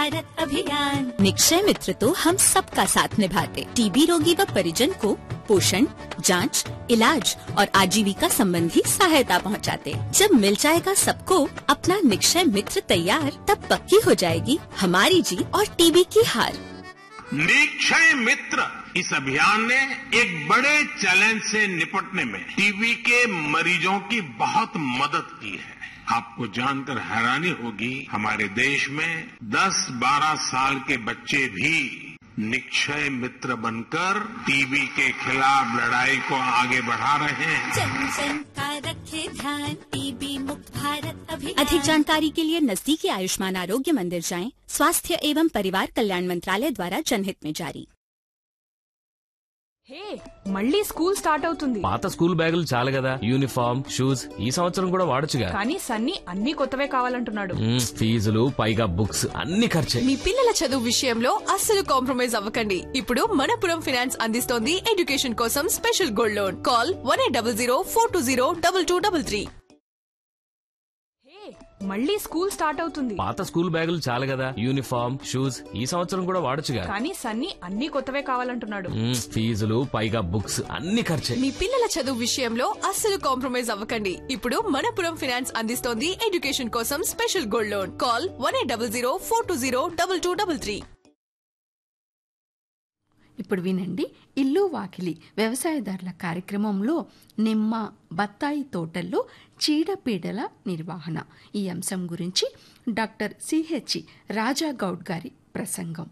भारत अभियान निक्षय मित्र तो हम सबका साथ निभाते टीबी रोगी व परिजन को पोषण जांच, इलाज और आजीविका संबंधी सहायता पहुंचाते। जब मिल जाएगा सबको अपना निक्षय मित्र तैयार तब पक्की हो जाएगी हमारी जीत और टीबी की हार निक्षय मित्र इस अभियान ने एक बड़े चैलेंज से निपटने में टीबी के मरीजों की बहुत मदद की है आपको जानकर हैरानी होगी हमारे देश में 10-12 साल के बच्चे भी निक्षय मित्र बनकर टीबी के खिलाफ लड़ाई को आगे बढ़ा रहे हैं जन जन का रखे ध्यान टीबी मुक्त भारत अभियान अधिक जानकारी के लिए नजदीकी आयुष्मान आरोग्य मंदिर जाएं स्वास्थ्य एवं परिवार कल्याण मंत्रालय द्वारा जनहित में जारी హే మళ్ళీ స్కూల్ స్టార్ట్ అవుతుంది పాత స్కూల్ బ్యాగులు చాలు కదా యూనిఫామ్ షూస్ ఈ సంవత్సరం కూడా వాడొచ్చుగా కానీ సన్నీ అన్ని కొత్తవే కావాలంటున్నాడు మ్మ్, ఫీజులు పైగా బుక్స్ అన్ని ఖర్చే మీ పిల్లల చదువు విషయంలో అస్సలు కాంప్రమైజ్ అవ్వకండి ఇప్పుడు మనపురం ఫినాన్స్ అందిస్తోంది ఎడ్యుకేషన్ కోసం special gold loan call one eight double zero four two zero double two double three hey మళ్ళీ స్కూల్ స్టార్ట్ అవుతుంది పాత స్కూల్ బ్యాగులు చాలు కదా యూనిఫామ్ షూస్ ఈ సంవత్సరం కూడా వాడొచ్చుగా కానీ సన్నీ అన్ని కొత్తవే కావాలంటున్నాడు మ్మ్, ఫీజులు పైగా బుక్స్ అన్ని ఖర్చే మీ పిల్లల చదువు విషయంలో అస్సలు కాంప్రమైజ్ అవ్వకండి ఇప్పుడు మనపురం ఫినాన్స్ అందిస్తోంది ఎడ్యుకేషన్ కోసం special gold loan call one eight double zero four two zero double two double three ఇప్పుడు వినండి ఇల్లు వాకిలి వ్యవసాయదారుల కార్యక్రమంలో నిమ్మ బత్తాయి తోటల్లో చీడపీడల నిర్వహణ ఈ అంశం గురించి డాక్టర్ సిహెచ్ రాజా గౌడ్ గారి ప్రసంగం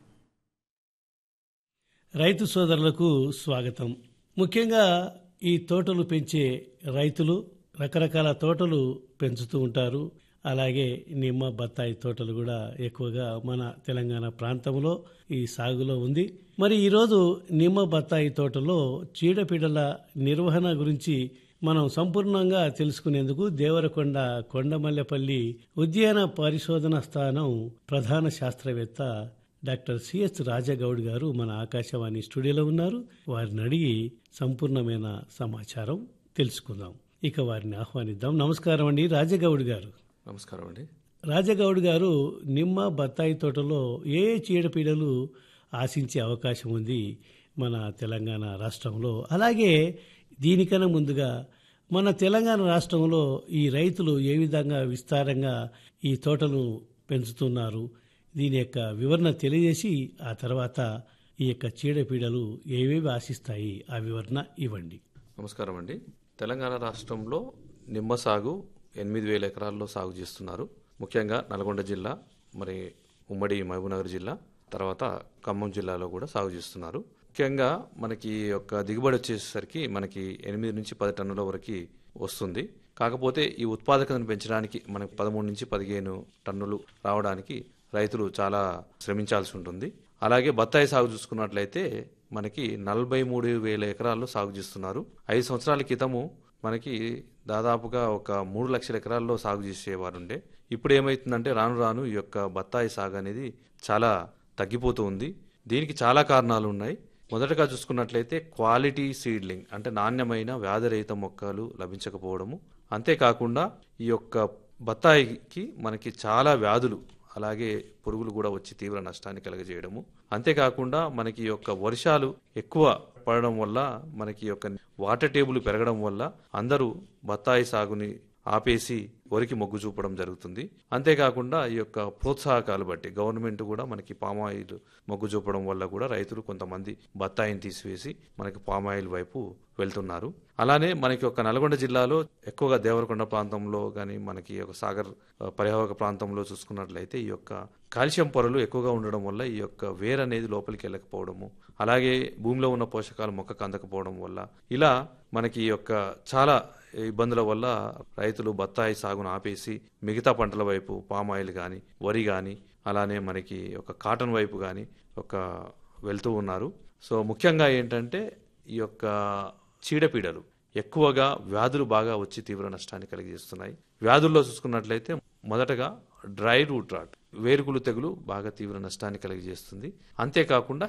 రైతు సోదరులకు స్వాగతం ముఖ్యంగా ఈ తోటలు పెంచే రైతులు రకరకాల తోటలు పెంచుతూ ఉంటారు అలాగే నిమ్మ బత్తాయి తోటలు కూడా ఎక్కువగా మన తెలంగాణ ప్రాంతంలో ఈ సాగులో ఉంది మరి ఈరోజు నిమ్మ బత్తాయి తోటలో చీడపీడల నిర్వహణ గురించి మనం సంపూర్ణంగా తెలుసుకునేందుకు దేవరకొండ కొండమల్లెపల్లి ఉద్యాన పరిశోధన స్థానం ప్రధాన శాస్త్రవేత్త డాక్టర్ సిఎస్ రాజగౌడ్ గారు మన ఆకాశవాణి స్టూడియోలో ఉన్నారు వారిని అడిగి సంపూర్ణమైన సమాచారం తెలుసుకుందాం ఇక వారిని ఆహ్వానిద్దాం నమస్కారం అండి రాజగౌడ్ గారు నమస్కారం అండి రాజగౌడ్ గారు నిమ్మ బత్తాయి తోటలో ఏ ఏ చీడపీడలు ఆశించే అవకాశం ఉంది మన తెలంగాణ రాష్ట్రంలో అలాగే దీనికన్నా ముందుగా మన తెలంగాణ రాష్ట్రంలో ఈ రైతులు ఏ విధంగా విస్తారంగా ఈ తోటను పెంచుతున్నారు దీని యొక్క వివరణ తెలియజేసి ఆ తర్వాత ఈ యొక్క చీడపీడలు ఏవేవి ఆశిస్తాయి ఆ వివరణ ఇవ్వండి నమస్కారం అండి తెలంగాణ రాష్ట్రంలో నిమ్మ సాగు ఎనిమిది వేల ఎకరాల్లో సాగు చేస్తున్నారు ముఖ్యంగా నల్గొండ జిల్లా మరి ఉమ్మడి మహబూబ్నగర్ జిల్లా తర్వాత ఖమ్మం జిల్లాలో కూడా సాగు చేస్తున్నారు ముఖ్యంగా మనకి యొక్క దిగుబడి వచ్చేసరికి మనకి ఎనిమిది నుంచి పది టన్నుల వరకు వస్తుంది కాకపోతే ఈ ఉత్పాదకతను పెంచడానికి మనకి పదమూడు నుంచి పదిహేను టన్నులు రావడానికి రైతులు చాలా శ్రమించాల్సి ఉంటుంది అలాగే బత్తాయి సాగు చూసుకున్నట్లయితే మనకి నలభై మూడు వేల ఎకరాల్లో సాగు చేస్తున్నారు ఐదు సంవత్సరాల క్రితము మనకి దాదాపుగా ఒక మూడు లక్షల ఎకరాల్లో సాగు చేసేవారు ఉండే ఇప్పుడు ఏమైతుందంటే రాను రాను ఈ యొక్క బత్తాయి సాగు అనేది చాలా తగ్గిపోతూ ఉంది దీనికి చాలా కారణాలు ఉన్నాయి మొదటగా చూసుకున్నట్లయితే క్వాలిటీ సీడ్లింగ్ అంటే నాణ్యమైన వ్యాధిరహిత మొక్కలు లభించకపోవడము అంతేకాకుండా ఈ యొక్క బత్తాయికి మనకి చాలా వ్యాధులు అలాగే పురుగులు కూడా వచ్చి తీవ్ర నష్టాన్ని కలగజేయడము అంతేకాకుండా మనకి ఈ యొక్క వర్షాలు ఎక్కువ పడడం వల్ల మనకి ఈ యొక్క వాటర్ టేబుల్ పెరగడం వల్ల అందరూ బత్తాయి సాగుని ఆపేసి వరికి మొగ్గు చూపడం జరుగుతుంది అంతేకాకుండా ఈ యొక్క ప్రోత్సాహకాలు బట్టి గవర్నమెంట్ కూడా మనకి పామాయిల్ మొగ్గు చూపడం వల్ల కూడా రైతులు కొంతమంది బత్తాయిని తీసివేసి మనకి పామాయిల్ వైపు వెళ్తున్నారు అలానే మనకి ఒక నల్గొండ జిల్లాలో ఎక్కువగా దేవరకొండ ప్రాంతంలో కానీ మనకి ఒక సాగర్ ఆ, పరివాహక ప్రాంతంలో చూసుకున్నట్లయితే ఈ యొక్క కాల్షియం పొరలు ఎక్కువగా ఉండడం వల్ల ఈ యొక్క వేర్ అనేది లోపలికి వెళ్ళకపోవడము అలాగే భూమిలో ఉన్న పోషకాలు మొక్కకు అందకపోవడం వల్ల ఇలా మనకి ఈ యొక్క చాలా ఇబ్బందుల వల్ల రైతులు బత్తాయి సాగును ఆపేసి మిగతా పంటల వైపు పామాయిల్ కానీ వరి కానీ అలానే మనకి ఒక కాటన్ వైపు కానీ ఒక వెళ్తూ ఉన్నారు సో ముఖ్యంగా ఏంటంటే ఈ యొక్క చీడపీడలు ఎక్కువగా వ్యాధులు బాగా వచ్చి తీవ్ర నష్టాన్ని కలిగిస్తున్నాయి వ్యాధుల్లో చూసుకున్నట్లయితే మొదటగా డ్రై రూట్ రాట్ వేరుగులు తెగులు బాగా తీవ్ర నష్టాన్ని కలిగజేస్తుంది అంతేకాకుండా